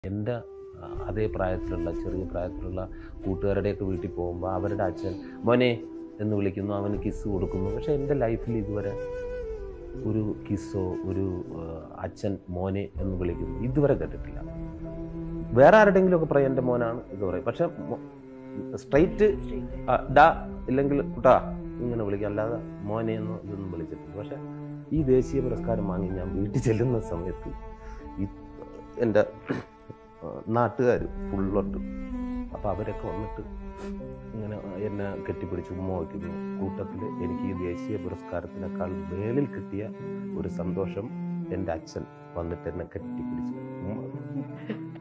എൻ്റെ ആ, അതേ പ്രായത്തിലുള്ള ചെറിയ പ്രായത്തിലുള്ള കൂട്ടുകാരുടെയൊക്കെ വീട്ടിൽ പോകുമ്പോൾ അവരുടെ അച്ഛൻ മോനെ എന്ന് വിളിക്കുന്നു അവന് കിസ് കൊടുക്കുന്നു പക്ഷേ എൻ്റെ ലൈഫിൽ ഇതുവരെ ഒരു കിസ്സോ ഒരു ആ, അച്ഛൻ മോനെ എന്ന് വിളിക്കുന്നു ഇതുവരെ കേട്ടിട്ടില്ല വേറെ ആരുടെങ്കിലുമൊക്കെ പറയും എൻ്റെ മോനാണ് ഇത് പറയും പക്ഷെ സ്ട്രൈറ്റ് ഡാ ഇല്ലെങ്കിൽ കുട്ടാ ഇങ്ങനെ വിളിക്കുക അല്ലാതെ മോനെ എന്ന് ഇതൊന്നും വിളിച്ചിട്ടില്ല പക്ഷെ ഈ ദേശീയ പുരസ്കാരം വാങ്ങി ഞാൻ വീട്ടിൽ ചെല്ലുന്ന സമയത്ത് ഈ എൻ്റെ നാട്ടുകാർ ഫുള്ളൊട്ട് അപ്പോൾ അവരൊക്കെ വന്നിട്ട് ഇങ്ങനെ എന്നെ കെട്ടിപ്പിടിച്ച് ഉമ്മ വയ്ക്കുന്നു കൂട്ടത്തിൽ എനിക്ക് ഈ ദേശീയ പുരസ്കാരത്തിനേക്കാൾ മേളിൽ കിട്ടിയ ഒരു സന്തോഷം എൻ്റെ അച്ഛൻ വന്നിട്ട് എന്നെ കെട്ടിപ്പിടിച്ചു ഉമ്മ